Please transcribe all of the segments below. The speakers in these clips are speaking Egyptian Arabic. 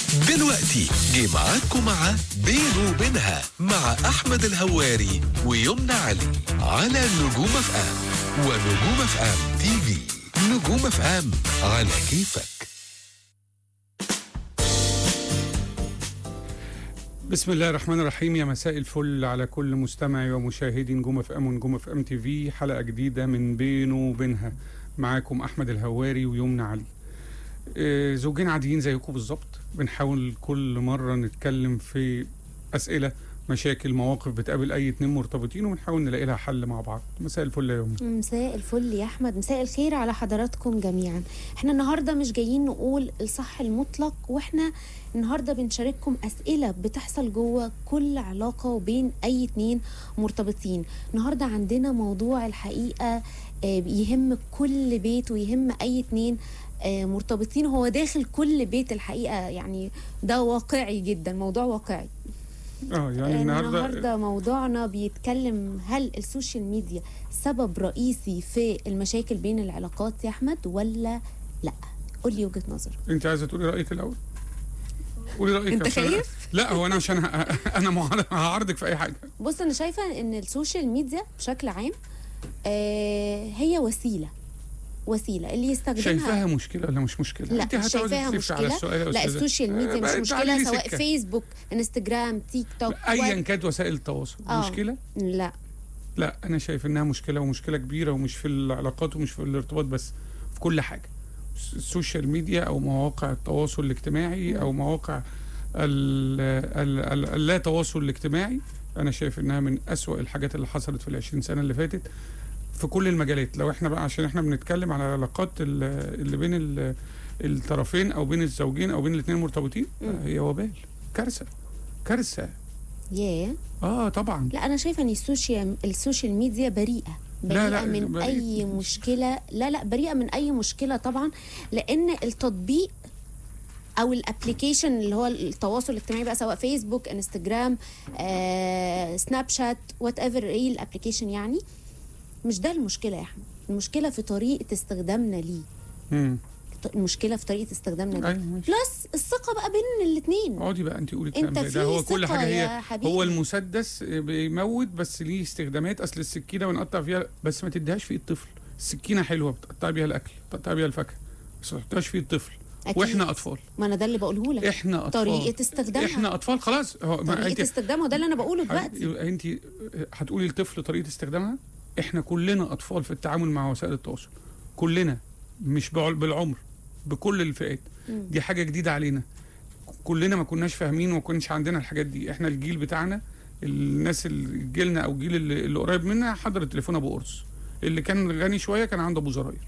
دلوقتي جه معاكم مع بينه وبينها مع أحمد الهواري ويمنى علي على نجوم اف ام ونجوم اف ام تي في نجوم اف ام على كيفك بسم الله الرحمن الرحيم يا مساء الفل على كل مستمع ومشاهدي نجوم اف ام ونجوم اف ام تي في حلقه جديده من بينه وبينها معاكم احمد الهواري ويمنى علي آه، زوجين عاديين زيكم بالظبط بنحاول كل مره نتكلم في اسئله مشاكل مواقف بتقابل اي اتنين مرتبطين وبنحاول نلاقي لها حل مع بعض مساء الفل يا يمنى مساء الفل يا احمد مساء الخير على حضراتكم جميعا احنا النهارده مش جايين نقول الصح المطلق واحنا النهارده بنشارككم اسئله بتحصل جوه كل علاقه وبين اي اتنين مرتبطين النهارده عندنا موضوع الحقيقه آه، يهم كل بيت ويهم اي اتنين آه، مرتبطين هو داخل كل بيت الحقيقه يعني ده واقعي جدا موضوع واقعي اه يعني النهارده النهارده موضوعنا بيتكلم هل السوشيال ميديا سبب رئيسي في المشاكل بين العلاقات يا احمد ولا لا قول لي وجهه نظرك انت عايزه تقولي رايك الاول قولي رايك انت عشان- خايف؟ لا هو انا عشان ه- انا معارض- هعارضك في اي حاجه بص انا شايفه ان السوشيال ميديا بشكل عام آه هي وسيله وسيله اللي يستخدمها شايفاها مشكله ولا مش مشكله لا انت مش هتقعدي شايفاها تلفي على مشكله السؤال يا لا أستاذة. السوشيال آه، ميديا بقى مش تعالي مشكله لي سواء سكة. فيسبوك انستجرام تيك توك ايا وات- كانت وسائل التواصل آه. مشكله لا لا انا شايف انها مشكله ومشكله كبيره ومش في العلاقات ومش في الارتباط بس في كل حاجه السوشيال ميديا او مواقع التواصل الاجتماعي او مواقع ال- ال- ال- اللا تواصل الاجتماعي انا شايف انها من أسوأ الحاجات اللي حصلت في العشرين سنه اللي فاتت في كل المجالات لو احنا بقى عشان احنا بنتكلم على العلاقات ال- اللي بين ال- الطرفين او بين الزوجين او بين الاثنين المرتبطين مم. هي وبال كارثه كارثه ياه اه طبعا لا انا شايفه ان السوشيال السوشيال ميديا بريئه لا، بريئه لا، من بريئة. اي مشكله لا لا بريئه من اي مشكله طبعا لان التطبيق او الابلكيشن اللي هو التواصل الاجتماعي بقى سواء فيسبوك انستجرام آه، سناب شات وات ايفر ايه الابلكيشن يعني مش ده المشكله يا احمد المشكله في طريقه استخدامنا ليه مم. المشكله في طريقه استخدامنا ليه ايوه ماشي بلس الثقه بقى بين الاثنين اقعدي بقى انت قولي الكلام انت ده, في ده هو كل ثقة حاجه يا هي حبيبي. هو المسدس بيموت بس ليه استخدامات اصل السكينه ونقطع فيها بس ما تديهاش في ايد الطفل السكينه حلوه بتقطعي بيها الاكل بتقطعي بيها الفاكهه بس ما تحطهاش في ايد الطفل أكيد. واحنا اطفال ما انا ده اللي بقوله لك احنا اطفال طريقه استخدامها احنا اطفال خلاص هو ما طريقه انت استخدامها ده اللي انا بقوله دلوقتي يبقى انت هتقولي للطفل طريقه استخدامها احنا كلنا اطفال في التعامل مع وسائل التواصل كلنا مش بعل- بالعمر بكل الفئات مم. دي حاجه جديده علينا كلنا ما كناش فاهمين وما كناش عندنا الحاجات دي احنا الجيل بتاعنا الناس اللي جيلنا او الجيل اللي, اللي قريب منا حضر التليفون ابو قرص اللي كان غني شويه كان عنده ابو زراير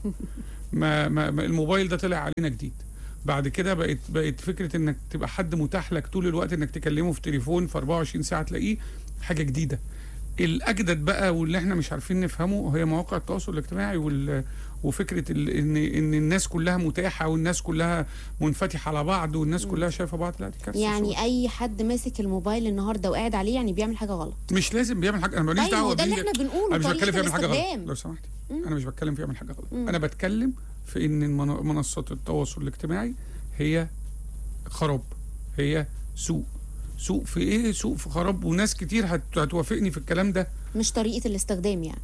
ما, ما, ما الموبايل ده طلع علينا جديد بعد كده بقت بقت فكره انك تبقى حد متاح لك طول الوقت انك تكلمه في تليفون في 24 ساعه تلاقيه حاجه جديده الاجدد بقى واللي احنا مش عارفين نفهمه هي مواقع التواصل الاجتماعي وال وفكره ال- ان ان الناس كلها متاحه والناس كلها منفتحه على بعض والناس كلها شايفه بعض لا دي كارثه يعني سودة. اي حد ماسك الموبايل النهارده وقاعد عليه يعني بيعمل حاجه غلط مش لازم بيعمل حاجه انا ماليش ايوه دعوه ده اللي بيه. احنا بنقوله انا مش بتكلم طريقه في يعمل حاجه غلط الاستخدام لو سمحتي مم. انا مش بتكلم في يعمل حاجه غلط مم. انا بتكلم في ان المن- منصات التواصل الاجتماعي هي خراب هي سوء سوء في ايه سوء في خراب وناس كتير هت- هتوافقني في الكلام ده مش طريقه الاستخدام يعني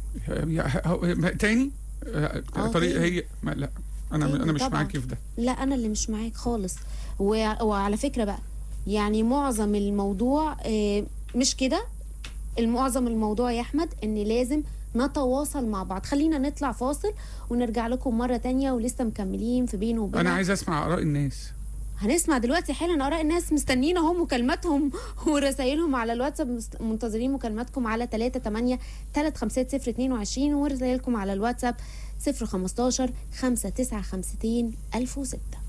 يا- ه- ه- تاني آه، آه، طريق تاني. هي ما لا انا تاني انا مش طبعاً. معاكي في ده لا انا اللي مش معاك خالص و- وعلى فكره بقى يعني معظم الموضوع آه، مش كده المعظم الموضوع يا احمد ان لازم نتواصل مع بعض خلينا نطلع فاصل ونرجع لكم مره تانية ولسه مكملين في بينه وبين انا عايز اسمع اراء الناس هنسمع دلوقتي حالا اراء الناس مستنيين اهم مكالماتهم ورسائلهم على الواتساب مست- منتظرين مكالماتكم على 38 350 22 ورسائلكم على الواتساب 015 5952 1006